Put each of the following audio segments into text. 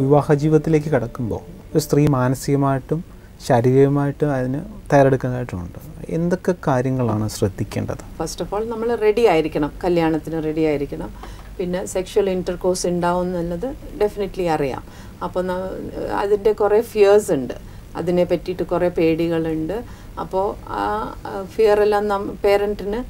വിവാഹ ജീവിതത്തിലേക്ക് കടക്കുമ്പോൾ ഒരു സ്ത്രീ മാനസികമായിട്ടും ശാരീരികമായിട്ടും അതിന് തയ്യാറെടുക്കാനായിട്ടുമുണ്ട് എന്തൊക്കെ കാര്യങ്ങളാണ് ശ്രദ്ധിക്കേണ്ടത് ഫസ്റ്റ് ഓഫ് ഓൾ നമ്മൾ റെഡി ആയിരിക്കണം കല്യാണത്തിന് റെഡി ആയിരിക്കണം പിന്നെ സെക്ഷൽ ഇൻ്റർകോഴ്സ് ഉണ്ടാവും എന്നുള്ളത് ഡെഫിനറ്റ്ലി അറിയാം അപ്പോൾ അതിൻ്റെ കുറേ ഫിയേഴ്സ് ഉണ്ട് അതിനെ പറ്റിയിട്ട് കുറേ പേടികളുണ്ട് അപ്പോൾ ആ ഫിയർ എല്ലാം നം പേരൻറ്റിന്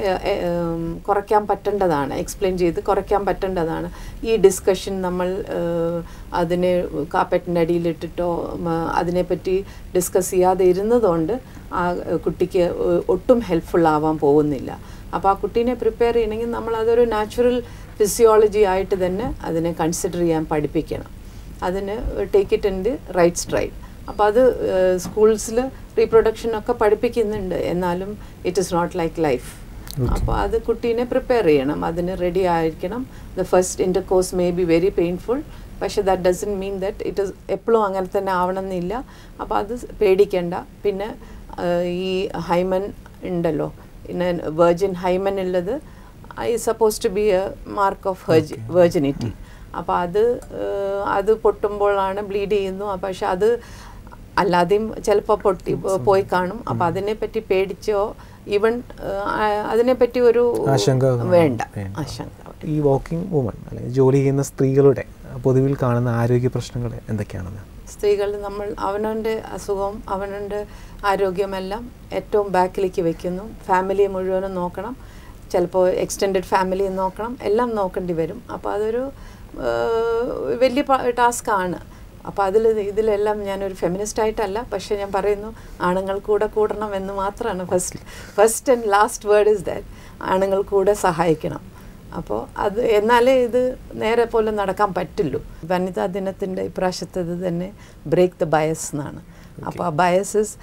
കുറയ്ക്കാൻ പറ്റേണ്ടതാണ് എക്സ്പ്ലെയിൻ ചെയ്ത് കുറയ്ക്കാൻ പറ്റേണ്ടതാണ് ഈ ഡിസ്കഷൻ നമ്മൾ ഏഹ്, അതിനെ കാപ്പറ്റിൻ്റെ അടിയിലിട്ടിട്ടോ ഉം, അതിനെപ്പറ്റി ഡിസ്കസ് ചെയ്യാതെ ഇരുന്നതുകൊണ്ട് ആ ഏഹ്, കുട്ടിക്ക് ഒ- ഒട്ടും ഹെൽപ്ഫുൾ ആവാൻ പോകുന്നില്ല അപ്പോൾ ആ കുട്ടീനെ പ്രിപ്പയർ ചെയ്യണമെങ്കിൽ നമ്മൾ അതൊരു നാച്ചുറൽ ഫിസിയോളജി ആയിട്ട് തന്നെ അതിനെ കൺസിഡർ ചെയ്യാൻ പഠിപ്പിക്കണം അതിന് take it in the right stride അപ്പോൾ അത് സ്കൂൾസിൽ റീപ്രൊഡക്ഷൻ ഒക്കെ പഠിപ്പിക്കുന്നുണ്ട് എന്നാലും it is not like life അപ്പോൾ അത് കുട്ടീനെ പ്രിപ്പയർ ചെയ്യണം അതിന് റെഡി ആയിരിക്കണം the first intercourse may be very painful പക്ഷേ that doesn't mean that it is എപ്പോഴും അങ്ങനെ തന്നെ ആവണമെന്നില്ല അപ്പോൾ അത് പേടിക്കേണ്ട പിന്നെ ആ, ഈ ഹൈമൻ ഉണ്ടല്ലോ പിന്നെ വെർജിൻ ഹൈമൻ ഉള്ളത് I suppose to be a mark of her virginity അപ്പോൾ അത് ഏഹ്, അത് പൊട്ടുമ്പോഴാണ് ബ്ലീഡ് ചെയ്യുന്നു അപ്പോൾ പക്ഷെ അത് അല്ലാതെയും ചിലപ്പോൾ പൊട്ടി പോയി കാണും അപ്പോൾ അതിനെപ്പറ്റി പേടിച്ചോ ഈവൻ അതിനെപ്പറ്റി ഒരു ആശങ്ക വേണ്ട വേണ്ട. ആശങ്ക ഈ വർക്കിംഗ് വുമൺ അല്ലെങ്കിൽ ജോലി ചെയ്യുന്ന സ്ത്രീകളുടെ പൊതുവിൽ കാണുന്ന ആരോഗ്യ പ്രശ്നങ്ങൾ എന്തൊക്കെയാണെന്ന് സ്ത്രീകൾ നമ്മൾ അവനവൻ്റെ അസുഖവും അവനവൻ്റെ ആരോഗ്യമെല്ലാം ഏറ്റവും ബാക്കിലേക്ക് വെക്കുന്നു ഫാമിലിയെ മുഴുവനും നോക്കണം ചിലപ്പോൾ എക്സ്റ്റെൻഡഡ് ഫാമിലിയെ നോക്കണം എല്ലാം നോക്കേണ്ടി വരും അപ്പോൾ അതൊരു ഏഹ്, വലിയ ടാസ്ക്കാണ് അപ്പോൾ അതിൽ ഇതിലെല്ലാം ഞാനൊരു ഫെമിനിസ്റ്റ് ആയിട്ടല്ല പക്ഷേ ഞാൻ പറയുന്നു ആണുങ്ങൾ കൂടെ കൂടണം എന്ന് മാത്രമാണ് first first and last word is that ആണുങ്ങൾ കൂടെ സഹായിക്കണം അപ്പോൾ അത് എന്നാലേ ഇത് നേരെ പോലെ നടക്കാൻ പറ്റുള്ളൂ വനിതാ ദിനത്തിൻ്റെ ഇപ്രാവശ്യത്തത് തന്നെ ബ്രേക്ക് ദ ബയസ് എന്നാണ് അപ്പോൾ ആ biases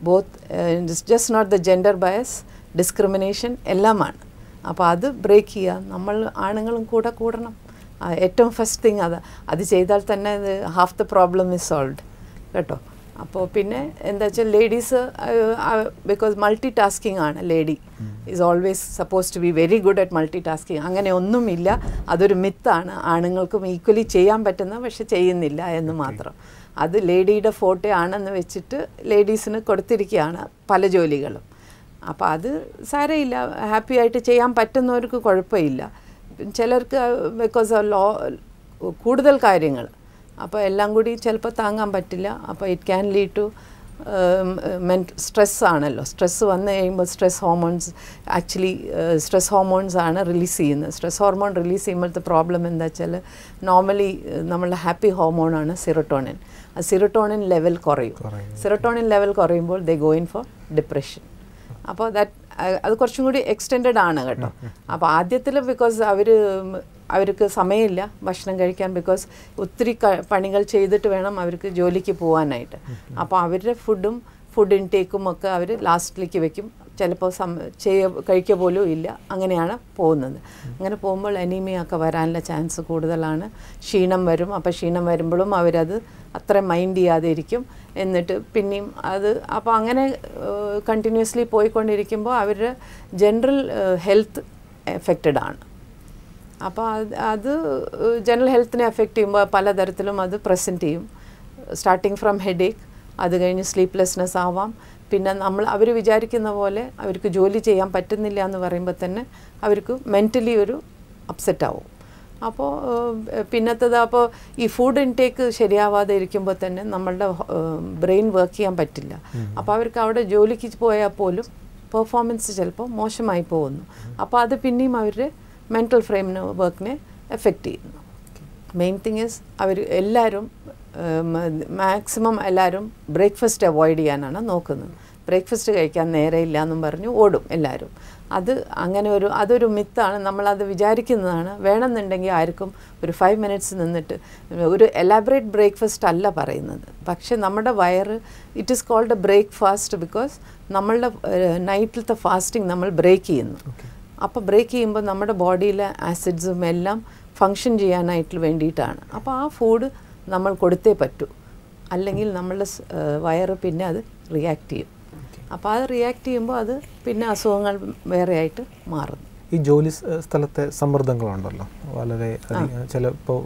both just not the gender bias discrimination എല്ലാമാണ് അപ്പോൾ അത് ബ്രേക്ക് ചെയ്യുക നമ്മൾ ആണുങ്ങളും കൂടെ കൂടണം ആ, ഏറ്റവും ഫസ്റ്റ് തിങ് അത് അത് ചെയ്താൽ തന്നെ ഇത് half the problem is solved കേട്ടോ അപ്പോൾ പിന്നെ എന്താ വെച്ചാൽ ലേഡീസ് ബിക്കോസ് മൾട്ടി ടാസ്കിങ് ആണ് lady is always suppose to be very good at multi tasking അങ്ങനെ ഒന്നുമില്ല അതൊരു മിത്താണ് ആണുങ്ങൾക്കും ഈക്വലി ചെയ്യാൻ പറ്റുന്ന പക്ഷെ ചെയ്യുന്നില്ല എന്ന് മാത്രം അത് ലേഡിയുടെ ഫോട്ടോ ആണെന്ന് വെച്ചിട്ട് ലേഡീസിന് കൊടുത്തിരിക്കുകയാണ് പല ജോലികളും അപ്പോൾ അത് സാരമില്ല ഹാപ്പി ആയിട്ട് ചെയ്യാൻ പറ്റുന്നവർക്ക് കുഴപ്പമില്ല ചിലർക്ക് ബിക്കോസ് ലോ കൂടുതൽ കാര്യങ്ങൾ അപ്പോൾ എല്ലാം കൂടി ചിലപ്പോൾ താങ്ങാൻ പറ്റില്ല അപ്പോൾ it can lead to men stress ആണല്ലോ സ്ട്രെസ് വന്നു കഴിയുമ്പോൾ stress hormones actually stress hormones ആണ് റിലീസ് ചെയ്യുന്നത് സ്ട്രെസ് ഹോർമോൺ റിലീസ് ചെയ്യുമ്പോഴത്തെ പ്രോബ്ലം എന്താ വെച്ചാൽ നോർമലി നമ്മളുടെ ഹാപ്പി ഹോർമോണാണ് സിറട്ടോണിൻ ആ സിറട്ടോണിൻ ലെവൽ കുറയും സിറട്ടോണിൻ ലെവൽ കുറയുമ്പോൾ they go in for depression അപ്പോൾ ദാറ്റ് അത് കുറച്ചും കൂടി എക്സ്റ്റെൻഡ് ആണ് കേട്ടോ അപ്പോൾ ആദ്യത്തിൽ ബിക്കോസ് അവർ അവർക്ക് സമയമില്ല ഭക്ഷണം കഴിക്കാൻ ബിക്കോസ് ഒത്തിരി ക- പണികൾ ചെയ്തിട്ട് വേണം അവർക്ക് ജോലിക്ക് പോകാനായിട്ട് അപ്പോൾ അവരുടെ ഫുഡും ഫുഡ് ഇൻടേക്കും ഒക്കെ അവർ ലാസ്റ്റിലേക്ക് വെക്കും ചിലപ്പോൾ സം ചെയ്യ കഴിക്കുക പോലും ഇല്ല അങ്ങനെയാണ് പോകുന്നത് അങ്ങനെ പോകുമ്പോൾ അനീമിയ ഒക്കെ വരാനുള്ള ചാൻസ് കൂടുതലാണ് ക്ഷീണം വരും അപ്പോൾ ക്ഷീണം വരുമ്പോഴും അവരത് അത്ര മൈൻഡ് ചെയ്യാതെ ഇരിക്കും എന്നിട്ട് പിന്നെയും അത് അപ്പോൾ അങ്ങനെ കണ്ടിന്യൂസ്ലി പോയിക്കൊണ്ടിരിക്കുമ്പോൾ അവരുടെ ജനറൽ ഹെൽത്ത് എഫക്റ്റഡ് ആണ് അപ്പോൾ അത് അത് ജനറൽ ഹെൽത്തിനെ എഫക്റ്റ് ചെയ്യുമ്പോൾ പലതരത്തിലും അത് പ്രസൻറ്റ് ചെയ്യും സ്റ്റാർട്ടിങ് ഫ്രം ഹെഡേക്ക് അത് കഴിഞ്ഞ് സ്ലീപ്ലെസ്നെസ് ആവാം പിന്നെ നമ്മൾ അവർ വിചാരിക്കുന്ന പോലെ അവർക്ക് ജോലി ചെയ്യാൻ പറ്റുന്നില്ല എന്ന് പറയുമ്പോൾ തന്നെ അവർക്ക് മെൻ്റലി ഒരു അപ്സെറ്റ് ആവും അപ്പോൾ പിന്നത്തത് അപ്പോൾ ഈ ഫുഡ് ഇൻടേക്ക് ശരിയാവാതെ ഇരിക്കുമ്പോൾ തന്നെ നമ്മളുടെ ബ്രെയിൻ വർക്ക് ചെയ്യാൻ പറ്റില്ല അപ്പോൾ അവർക്ക് അവിടെ ജോലിക്ക് പോയാൽ പോലും പെർഫോമൻസ് ചിലപ്പോൾ മോശമായി പോകുന്നു അപ്പോൾ അത് പിന്നെയും അവരുടെ മെൻറ്റൽ ഫ്രെയിമിന് വർക്കിനെ എഫക്റ്റ് ചെയ്യുന്നു മെയിൻ തിങ് ഇസ് അവർ എല്ലാവരും മാക്സിമം എല്ലാവരും ബ്രേക്ക്ഫാസ്റ്റ് അവോയ്ഡ് ചെയ്യാനാണ് നോക്കുന്നത് ബ്രേക്ക്ഫാസ്റ്റ് കഴിക്കാൻ നേരെയില്ല എന്നും പറഞ്ഞ് ഓടും എല്ലാവരും അത് അങ്ങനെ ഒരു അതൊരു മിത്താണ് നമ്മളത് വിചാരിക്കുന്നതാണ് വേണമെന്നുണ്ടെങ്കിൽ ആർക്കും ഒരു ഫൈവ് മിനിറ്റ്സ് നിന്നിട്ട് ഒരു എലാബറേറ്റ് ബ്രേക്ക്ഫാസ്റ്റ് അല്ല പറയുന്നത് പക്ഷെ നമ്മുടെ വയറ് it is called a breakfast because നമ്മളുടെ നൈറ്റിലത്തെ ഫാസ്റ്റിംഗ് നമ്മൾ ബ്രേക്ക് ചെയ്യുന്നു അപ്പോൾ ബ്രേക്ക് ചെയ്യുമ്പോൾ നമ്മുടെ ബോഡിയിലെ ആസിഡ്സും എല്ലാം ഫങ്ഷൻ ചെയ്യാനായിട്ട് വേണ്ടിയിട്ടാണ് അപ്പോൾ ആ ഫുഡ് നമ്മൾ കൊടുത്തേ പറ്റൂ അല്ലെങ്കിൽ നമ്മളുടെ സ്- ഏഹ് വയറ് പിന്നെ അത് റിയാക്ട് ചെയ്യും അപ്പോൾ അത് റിയാക്ട് ചെയ്യുമ്പോൾ അത് പിന്നെ അസുഖങ്ങൾ വേറെ ആയിട്ട് മാറുന്നു ഈ ജോലി സ്- സ്ഥലത്തെ സമ്മർദ്ദങ്ങളുണ്ടല്ലോ വളരെ അധികം ചിലപ്പോൾ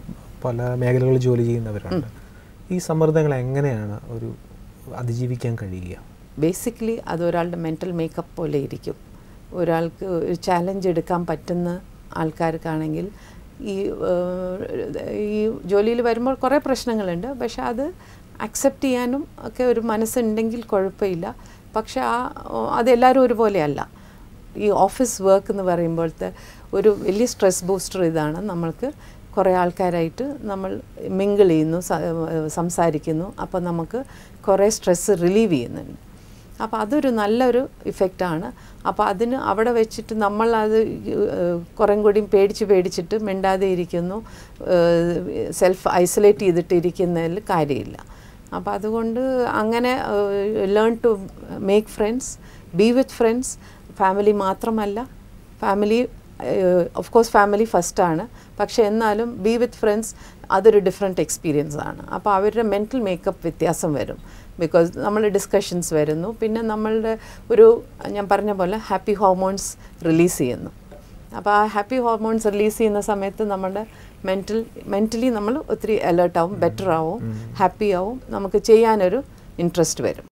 പല മേഖലകളിൽ ജോലി ചെയ്യുന്നവരുണ്ട് ഈ സമ്മർദ്ദങ്ങൾ എങ്ങനെയാണ് ഒരു അതിജീവിക്കാൻ കഴിയുക ബേസിക്കലി അത് ഒരാളുടെ മെൻറ്റൽ മേക്കപ്പ് പോലെ ഇരിക്കും ഒരാൾക്ക് ഒരു ചാലഞ്ച് എടുക്കാൻ പറ്റുന്ന ആൾക്കാർക്കാണെങ്കിൽ ഈ ഏഹ്, ഈ ജോലിയിൽ വരുമ്പോൾ കുറേ പ്രശ്നങ്ങളുണ്ട് പക്ഷെ അത് അക്സെപ്റ്റ് ചെയ്യാനും ഒക്കെ ഒരു മനസ്സുണ്ടെങ്കിൽ കുഴപ്പമില്ല പക്ഷെ ആ അതെല്ലാവരും ഒരുപോലെയല്ല ഈ ഓഫീസ് വർക്ക് എന്ന് പറയുമ്പോഴത്തെ ഒരു വലിയ സ്ട്രെസ് ബൂസ്റ്റർ ഇതാണ് നമ്മൾക്ക് കുറേ ആൾക്കാരായിട്ട് നമ്മൾ മിങ്കിൾ ചെയ്യുന്നു സ- ഏഹ് സംസാരിക്കുന്നു അപ്പോൾ നമുക്ക് കുറേ സ്ട്രെസ്സ് റിലീവ് ചെയ്യുന്നുണ്ട് അപ്പോൾ അതൊരു നല്ലൊരു ഇഫക്റ്റാണ് അപ്പോൾ അതിന് അവിടെ വെച്ചിട്ട് നമ്മൾ അത് കുറേ കൂടി പേടിച്ച് പേടിച്ചിട്ട് മിണ്ടാതെ ഇരിക്കുന്നു സെൽഫ് ഐസൊലേറ്റ് ചെയ്തിട്ട് ഇരിക്കുന്നതിൽ കാര്യമില്ല അപ്പോൾ അതുകൊണ്ട് അങ്ങനെ learn to make friends be with friends family മാത്രമല്ല ഫാമിലി ഓഫ് കോഴ്സ് ഫാമിലി ഫസ്റ്റാണ് പക്ഷേ എന്നാലും ബി വിത്ത് ഫ്രണ്ട്സ് അതൊരു ഡിഫറെൻറ്റ് എക്സ്പീരിയൻസ് ആണ് അപ്പോൾ അവരുടെ മെൻറ്റൽ മേക്കപ്പ് വ്യത്യാസം വരും ബിക്കോസ് നമ്മൾ ഡിസ്കഷൻസ് വരുന്നു പിന്നെ നമ്മളുടെ ഒരു ഞാൻ പറഞ്ഞ പോലെ ഹാപ്പി ഹോർമോൺസ് റിലീസ് ചെയ്യുന്നു അപ്പോൾ ആ ഹാപ്പി ഹോർമോൺസ് റിലീസ് ചെയ്യുന്ന സമയത്ത് നമ്മുടെ മെൻറ്റൽ മെൻ്റലി നമ്മൾ ഒത്തിരി അലേർട്ട് ആവും ബെറ്റർ ആവും ഹാപ്പി ആവും നമുക്ക് ചെയ്യാനൊരു ഇൻട്രസ്റ്റ് വരും